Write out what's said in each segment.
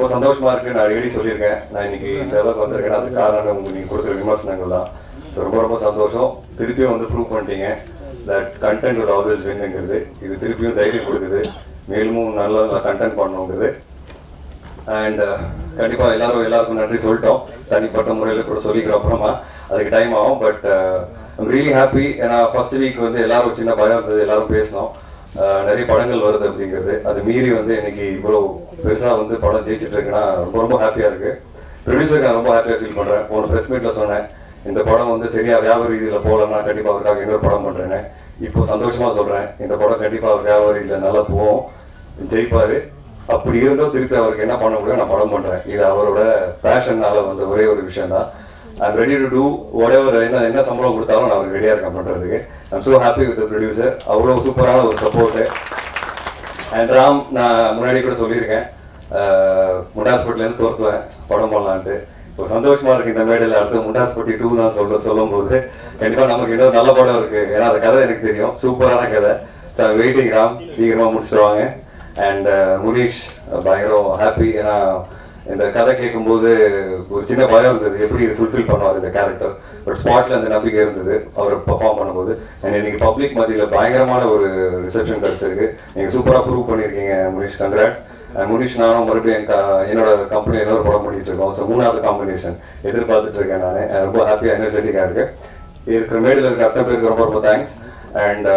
ரொம்ப சந்தோஷமா இருக்கு நான் அடிக்கடி சொல்லியிருக்கேன் நான் இன்னைக்கு இந்த அளவுக்கு வந்திருக்கேன் அதுக்கு காரணம் உங்க நீங்க கொடுக்குற விமர்சனங்கள் தான் So, ரொம்ப ரொம்ப சந்தோஷம் திருப்பியும் வந்து ப்ரூவ் பண்ணிட்டீங்க தட் கண்டென்ட் will ஆல்வேஸ் வின்னுங்கிறது இது திருப்பியும் தைரியம் கொடுக்குது மேலும் நல்ல நல்ல கண்டென்ட் பண்ணணுங்கிறது அண்ட் கண்டிப்பா எல்லாரும் எல்லாருக்கும் நன்றி சொல்லிட்டோம் தனிப்பட்ட முறையில் கூட சொல்லிக்கிறோம் அப்புறமா அதுக்கு டைம் ஆகும் பட் ஐம் ரியலி ஹாப்பி ஏன்னா ஃபர்ஸ்ட் வீக் வந்து எல்லாரும் சின்ன பயம் இருந்தது எல்லாரும் பேசினோம் அஹ், நிறைய படங்கள் வருது அப்படிங்கிறது அது மீறி வந்து இன்னைக்கு இவ்வளோ பெருசா வந்து படம் ஜெயிச்சிட்டு இருக்குன்னா ரொம்ப ரொம்ப ஹாப்பியா இருக்கு ப்ரொடியூசருக்கு நான் ரொம்ப ஹாப்பியா ஃபீல் பண்றேன் போன ப்ரெஸ் மீட்ல சொன்னேன் இந்த படம் வந்து சரியா வியாபார ரீதியில போகலன்னா கண்டிப்பா அவருக்காக இன்னொரு படம் பண்றேன்னு இப்போ சந்தோஷமா சொல்றேன் இந்த படம் கண்டிப்பா அவர் வியாபார ரீதியில நல்லா போகும் ஜெயிப்பாரு அப்படி இருந்தும் திருப்பி அவருக்கு என்ன பண்ண முடியும் நான் படம் பண்றேன் இது அவரோட பேஷன்னால வந்த ஒரே ஒரு விஷயம் தான் I'm ready to do whatever என்ன என்ன சம்பளம் கொடுத்தாலும் நான் அவருக்கு ரெடியா இருக்கேன் பண்றதுக்கு I'm so happy with producer அவ்வளோ சூப்பரான ஒரு சப்போர்ட் அண்ட் ராம் நான் முன்னாடி கூட சொல்லியிருக்கேன் முண்டாஸ்பட்டிலேருந்து தோர்த்துவேன் படம் பண்ணலான்ட்டு இப்போ சந்தோஷமா இருக்கு இந்த மேடையில் அடுத்து முண்டாஸ்பட்டி டூ தான் சொல்ல சொல்லும் போது கண்டிப்பா நமக்கு இன்னொரு நல்ல படம் இருக்கு ஏன்னா அந்த கதை எனக்கு தெரியும் சூப்பரான கதை ஸோ வெயிட்டிங் ராம் சீக்கிரமா முடிச்சிடுவாங்க அண்ட் முனீஷ் பயங்கரம் ஹாப்பி ஏன்னா இந்த கதை கேட்கும்போது ஒரு சின்ன பயம் இருந்தது எப்படி இது ஃபுல்ஃபில் பண்ணுவார் இந்த கேரக்டர் பட் ஸ்பாட்ல அந்த நம்பிக்கை இருந்தது அவர் பெர்ஃபார்ம் பண்ணும்போது அண்ட் இன்னைக்கு பப்ளிக் மத்தியில பயங்கரமான ஒரு ரிசப்ஷன் கிடைச்சிருக்கு நீங்க சூப்பரா ப்ரூவ் பண்ணிருக்கீங்க முனிஷ் கங்க்ராட்ஸ் முனிஷ் நானும் மறுபடியும் என் க- என்னோட கம்பெனி இன்னொரு படம் பண்ணிட்டு இருக்கோம் ஸோ மூணாவது காம்பினேஷன் எதிர்பார்த்துட்டு இருக்கேன் நான் ரொம்ப ஹாப்பியா எனர்ஜெட்டிக்கா இருக்கு இருக்கிற மேடையில் இருக்கிற அத்தனை பேருக்கு ரொம்ப ரொம்ப thanks and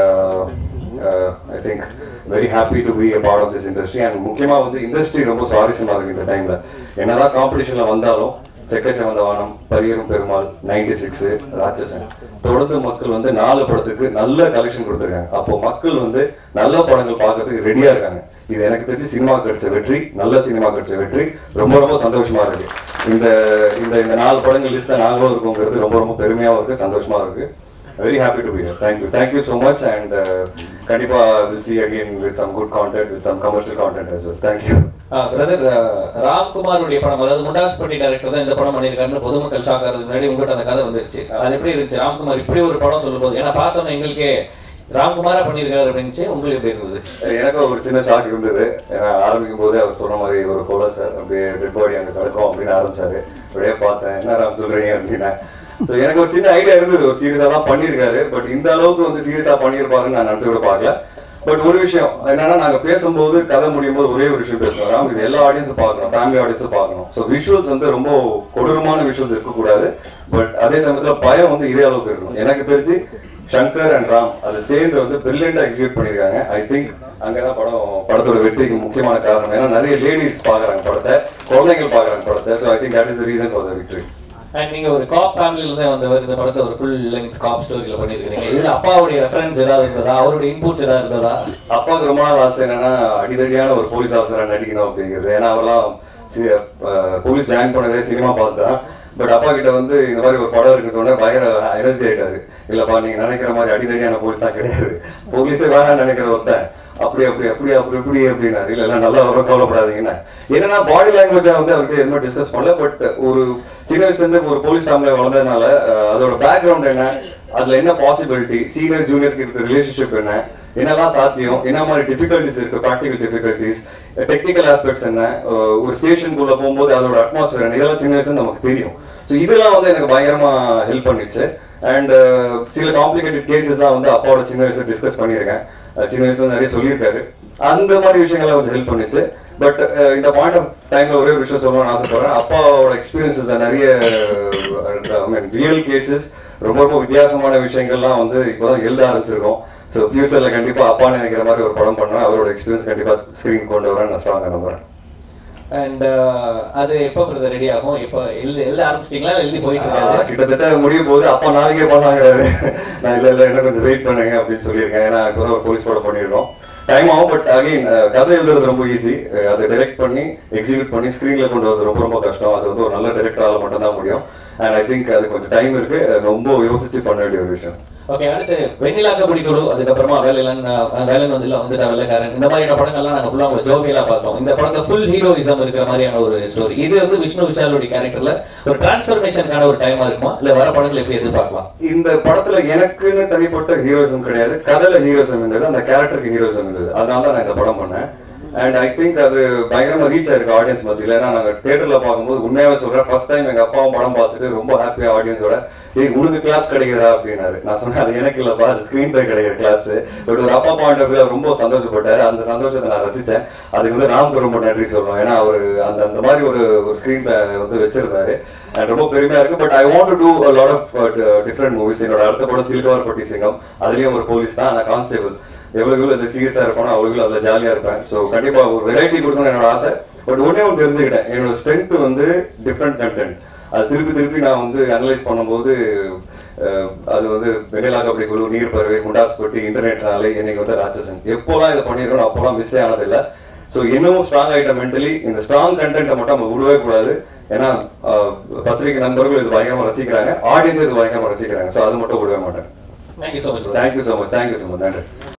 I think very happy to be a part of this industry and முக்கியமா வந்து இண்டஸ்ட்ரி ரொம்ப சுவாரஸ்யமா இருக்கு இந்த டைம்ல என்னதான் காம்படிஷன்ல வந்தாலும் செக்கச்ச வந்தவானம் பரியரும் பெருமாள் நைன்டி சிக்ஸ் ராட்சசன் தொடர்ந்து மக்கள் வந்து நாலு படத்துக்கு நல்ல கலெக்ஷன் கொடுத்துருக்காங்க அப்போ மக்கள் வந்து நல்ல படங்கள் பார்க்கறதுக்கு ரெடியா இருக்காங்க இது எனக்கு தெரிஞ்சு சினிமா கிடைச்ச வெற்றி நல்ல சினிமா கிடைச்ச வெற்றி ரொம்ப ரொம்ப சந்தோஷமா இருக்கு இந்த இந்த இந்த நாலு படங்கள் லிஸ்ட்ல நாங்களும் இருக்கோங்கிறது ரொம்ப ரொம்ப பெருமையாவும் இருக்கு சந்தோஷமா இருக்கு very happy to be here thank you thank you so much and கண்டிப்பா will see again with some good content with some commercial content as well thank you brother ராம்குமாருடைய படம் அதாவது முண்டாஸ்பட்டி டைரக்டர் தான் இந்த படம் பண்ணியிருக்காருன்னு பொதுமக்கள் ஷாக் ஆகிறதுக்கு முன்னாடி உங்கள்கிட்ட அந்த கதை வந்துருச்சு அது எப்படி இருந்துச்சு ராம்குமார் இப்படி ஒரு படம் சொல்லும்போது ஏன்னா பார்த்தோன்னே எங்களுக்கே ராம்குமாரா பண்ணியிருக்காரு அப்படின்னுச்சு உங்களுக்கு எப்படி இருந்தது எனக்கு ஒரு சின்ன ஷாக் இருந்தது ஏன்னா ஆரம்பிக்கும் போதே அவர் சொன்ன மாதிரி ஒரு கோலர் சார் அப்படியே டெட் பாடி அங்கே கிடக்கும் அப்படின்னு ஆரம்பிச்சாரு அப்படியே பார்த்தேன் என்ன ராம் சொல்றீங்க அப்படின்னா ஸோ எனக்கு ஒரு சின்ன ஐடியா இருந்தது ஒரு சீரியஸா தான் பண்ணியிருக்காரு பட் இந்த அளவுக்கு வந்து சீரியஸா பண்ணியிருப்பாருன்னு நான் நினைச்சு கூட பார்க்கல பட் ஒரு விஷயம் என்னன்னா நாங்க பேசும்போது கதை முடியும் போது ஒரே ஒரு விஷயம் பேசுவோம் ராம் இது எல்லா ஆடியன்ஸும் பார்க்கணும் ஃபேமிலி ஆடியன்ஸும் பார்க்கணும் ஸோ விஷுவல்ஸ் வந்து ரொம்ப கொடூரமான விஷுவல்ஸ் இருக்கக்கூடாது பட் அதே சமயத்துல பயம் வந்து இதே அளவுக்கு இருக்கணும் எனக்கு தெரிஞ்சு சங்கர் அண்ட் ராம் அதை சேர்ந்து வந்து பிரில்லியண்டா எக்ஸிக்யூட் பண்ணிருக்காங்க ஐ திங்க் அங்கதான் படம் படத்தோட வெற்றிக்கு முக்கியமான காரணம் ஏன்னா நிறைய லேடிஸ் பாக்குறாங்க படத்தை குழந்தைகள் பாக்குறாங்க படத்தை so I think that is reason for the victory and நீங்க ஒரு காப் ஃபேமிலில இருந்து வந்தவர் இந்த படத்தை ஒரு ஃபுல் லெங்த் காப் ஸ்டோரியில பண்ணிருக்கீங்க இதுல அப்பாவுடைய ரெஃபரன்ஸ் ஏதாவது இருந்ததா அவருடைய இன்புட்ஸ் ஏதாவது இருந்ததா அப்பாவுக்கு ரொம்ப நாள் ஆசை என்னன்னா அடிதடியான ஒரு போலீஸ் ஆஃபீஸரா நடிக்கணும் அப்படிங்கிறது ஏன்னா அவர்லாம் போலீஸ் ஜாயின் பண்ணதே சினிமா பார்த்துதான் பட் அப்பா கிட்ட வந்து இந்த மாதிரி ஒரு படம் இருக்குன்னு சொன்னா பயங்கர எனர்ஜி ஆயிட்டாரு இல்லப்பா நீங்க நினைக்கிற மாதிரி அடிதடியான போலீஸ் தான் கிடையாது போலீஸே வேணாம்னு நினைக்கிற ஒருத்தன் அப்படி அப்படி அப்படி அப்படி இப்படி அப்படின்னாரு இல்ல இல்ல நல்லா வர கவலைப்படாதீங்கன்னு என்னன்னா பாடி லாங்குவேஜா வந்து அவர்கிட்ட எதுவுமே டிஸ்கஸ் பண்ணல பட் ஒரு சின்ன வயசுல இருந்து ஒரு போலீஸ் ஃபேமிலி வளர்ந்ததுனால அஹ், அதோட பேக்ரவுண்ட் என்ன அதுல என்ன பாசிபிலிட்டி சீனியர் ஜூனியருக்கு இருக்கிற ரிலேஷன்ஷிப் என்ன என்னெல்லாம் சாத்தியம் என்ன மாதிரி டிஃபிகல்டிஸ் இருக்கு ப்ராக்டிகல் டிஃபிகல்டிஸ் டெக்னிக்கல் ஆஸ்பெக்ட்ஸ் என்ன அஹ், ஒரு ஸ்டேஷனுக்குள்ள போகும்போது அதோட அட்மாஸ்பியர் என்ன இதெல்லாம் சின்ன வயசுல நமக்கு தெரியும் ஸோ இதெல்லாம் வந்து எனக்கு பயங்கரமா ஹெல்ப் பண்ணிச்சு அண்ட் சில காம்ப்ளிகேட்டட் கேசஸ்லாம் வந்து அப்பாவோட சின்ன வயசுல டிஸ்கஸ் பண்ணியிருக்கேன் அஹ் சின்ன வயசுல நிறைய சொல்லியிருக்காரு அந்த மாதிரி விஷயங்கள்லாம் கொஞ்சம் ஹெல்ப் பண்ணுச்சு பட் இந்த பாயிண்ட் ஆஃப் டைம்ல ஒரே ஒரு விஷயம் சொல்லணும்னு ஆசைப்படுறேன் அப்பாவோட எக்ஸ்பீரியன்சஸ் நிறைய ஐ மீன் ரியல் கேசஸ் ரொம்ப ரொம்ப வித்தியாசமான விஷயங்கள்லாம் வந்து இப்போதான் எழுத ஆரம்பிச்சிருக்கோம் ஸோ ஃபியூச்சர்ல கண்டிப்பா அப்பா நினைக்கிற மாதிரி ஒரு படம் பண்ணா அவரோட எக்ஸ்பீரியன்ஸ் கண்டிப்பா ஸ்கிரீன் கொண்டு வரேன் நான் ஸ்ட்ராங்கா நம்புறேன் அண்ட் அது எப்போ பிரதர் ரெடி ஆகும் இப்போ எழுதி எழுத ஆரம்பிச்சிட்டீங்களா இல்ல எழுதி போயிட்டு ஆஹ் இருக்காது கிட்டத்தட்ட முடிய போது அப்பா நாளைக்கே பண்ணாங்கிறாரு நான் இல்ல இல்ல என்ன கொஞ்சம் வெயிட் பண்ணுங்க அப்படின்னு சொல்லியிருக்கேன் ஏன்னா இப்பதான் ஒரு போலீஸ் படம் பண்ணியிருக்கோம் டைம் ஆகும் பட் அகைன் கதை எழுதுறது ரொம்ப ஈஸி அதை டைரக்ட் பண்ணி எக்ஸிக்யூட் பண்ணி ஸ்க்ரீன்ல கொண்டு வரது ரொம்ப ரொம்ப கஷ்டம் அது வந்து ஒரு நல்ல டைரக்டரால மட்டும் தான் முடியும் அண்ட் ஐ திங்க் அது கொஞ்சம் டைம் இருக்கு ரொம்ப யோசிச்சு பண்ண வேண்டிய ஒரு விஷயம் ஓகே அடுத்து வெண்ணிலாக்க பிடிக்குழு அதுக்கப்புறமா வேலையிலன் வேலன் வந்து வந்துட்ட வெள்ளைக்காரன் இந்த மாதிரியான படங்கள்லாம் நாங்க ஃபுல்லா உங்க ஜோவியலா பார்த்தோம் இந்த படத்துல ஃபுல் ஹீரோயிசம் இருக்கிற மாதிரியான ஒரு ஸ்டோரி இது வந்து விஷ்ணு விஷாலுடைய கேரக்டர்ல ஒரு டிரான்ஸ்ஃபர்மேஷனுக்கான ஒரு டைமா இருக்குமா இல்ல வர படங்கள் எப்படி எதிர்பார்க்கலாம் இந்த படத்துல எனக்குன்னு தனிப்பட்ட ஹீரோயிசம் கிடையாது கதையில ஹீரோயிசம் இருந்தது அந்த கேரக்டருக்கு ஹீரோயிசம் இருந்தது அதனால தான் நான் இந்த படம் பண்ணேன் அண்ட் ஐ திங்க் அது பயங்கரமா ரீச் ஆயிருக்கு ஆடியன்ஸ் மத்தியில ஏன்னா நாங்க தியேட்டர்ல பார்க்கும்போது உண்மையாவே சொல்றேன் ஃபர்ஸ்ட் டைம் எங்க அப்பாவும் படம் பார்த்துட்டு ரொம்ப ஹாப்பியா ஆடியன்ஸோட ஏய் உனக்கு கிளாப்ஸ் கிடைக்குதா அப்படின்னாரு நான் சொன்னேன் அது எனக்கு இல்லப்பா அது ஸ்கிரீன் பே கிடைக்கிற கிளாப்ஸ் பட் ஒரு அப்பா பாயிண்ட் ஆஃப் ரொம்ப சந்தோஷப்பட்டாரு அந்த சந்தோஷத்தை நான் ரசிச்சேன் அதுக்கு வந்து ராம்க்கு ரொம்ப நன்றி சொல்றோம் ஏன்னா அவர் அந்த அந்த மாதிரி ஒரு ஒரு ஸ்கிரீன் பே வந்து வச்சிருந்தாரு அண்ட் ரொம்ப பெருமையா இருக்கு but I want to do lot of different movies என்னோட அடுத்த படம் சில்கவர் பட்டி சிங்கம் அதுலயும் ஒரு போலீஸ் தான் நான் கான்ஸ்டேபிள் எவ்வளவு எவ்வளவு இது சீரியஸா இருப்பானோ அவ்வளவு அதுல ஜாலியா இருப்பேன் ஸோ கண்டிப்பா ஒரு வெரைட்டி கொடுக்கணும்னு என்னோட ஆசை பட் ஒன்னே ஒன்று தெரிஞ்சுக்கிட்டேன் என்னோட ஸ்ட்ரென்த் வந்து டிஃப்ரெண்ட் கண்டென்ட் அது திருப்பி திருப்பி நான் வந்து அனலைஸ் பண்ணும்போது அஹ், அது வந்து வெண்ணிலா கபடி குழு நீர் பறவை முண்டாஸ் கொட்டி இன்டர்நெட்னாலே இன்னைக்கு வந்து ராட்சசன் எப்போலாம் இதை பண்ணிடுறோம் அப்போலாம் மிஸ்ஸே ஆனதில்லை ஸோ இன்னும் ஸ்ட்ராங் ஆயிட்ட மென்டலி இந்த ஸ்ட்ராங் கண்டென்ட்டை மட்டும் நம்ம விடவே கூடாது ஏன்னா அஹ், பத்திரிகை நண்பர்கள் இது பயங்கரமா ரசிக்கிறாங்க ஆடியன்ஸ் இது பயங்கரமா ரசிக்கிறாங்க ஸோ அது மட்டும் விடவே மாட்டேன் thank you so much thank you so much thank you so much நன்றி